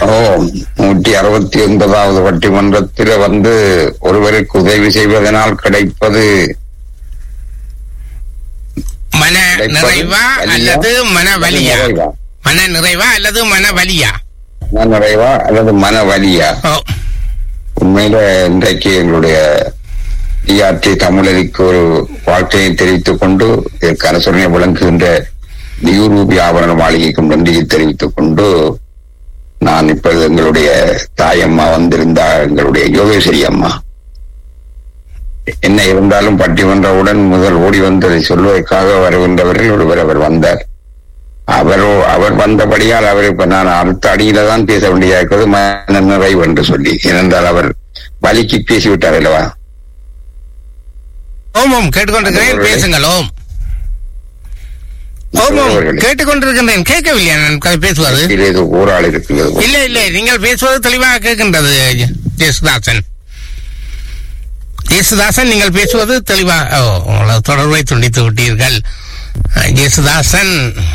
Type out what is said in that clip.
ஓ நூற்றி அறுபத்தி ஒன்பதாவது பட்டிமன்றத்தில் வந்து ஒருவருக்கு உதவி செய்வதனால் கிடைப்பது மன கிடைப்பது நிறைவா வலியா? அல்லது மன வலியா நிறைவா? மன நிறைவா அல்லது மன வலியா மன நிறைவா அல்லது மன வலியா ஓ உண்மையில இன்றைக்கு எங்களுடைய டிஆர்டி தமிழருக்கு ஒரு வாழ்க்கையை தெரிவித்துக் கொண்டு இதற்கு அரசுரை விளங்குகின்ற நியூரூபி ஆபரண மாளிகைக்கும் நன்றியை தெரிவித்துக் கொண்டு நான் இப்பொழுது எங்களுடைய தாயம்மா வந்திருந்தார் எங்களுடைய யோகேஸ்வரி அம்மா என்ன இருந்தாலும் பட்டிமன்றவுடன் முதல் ஓடி வந்ததை சொல்வதற்காக வருகின்றவர்கள் ஒருவர் அவர் வந்தார் அவரோ அவர் வந்தபடியால் அவர் இப்ப நான் அடுத்த அடியில தான் பேச வேண்டியதா இருக்கிறது மன நிறைவு என்று சொல்லி ஏனென்றால் அவர் வலிக்கு பேசிவிட்டார் அல்லவா ஓம் ஓம் கேட்டுக்கொண்டிருக்கிறேன் அவர்களே. பேசுங்கள் ஓம் ஓம் ஓம் அவர்களே. கேட்டுக்கொண்டிருக்கின்றேன் கேட்கவில்லையா நான் கதை பேசுவது இதில் ஏதோ ஊராள் இருக்கிறது இல்ல இல்ல நீங்கள் பேசுவது தெளிவாக கேட்கின்றது ஜேசுதாசன் ஜேசுதாசன் நீங்கள் பேசுவது தெளிவா ஓ, உங்களது தொடர்பை துண்டித்து விட்டீர்கள் அஹ், ஜேசுதாசன்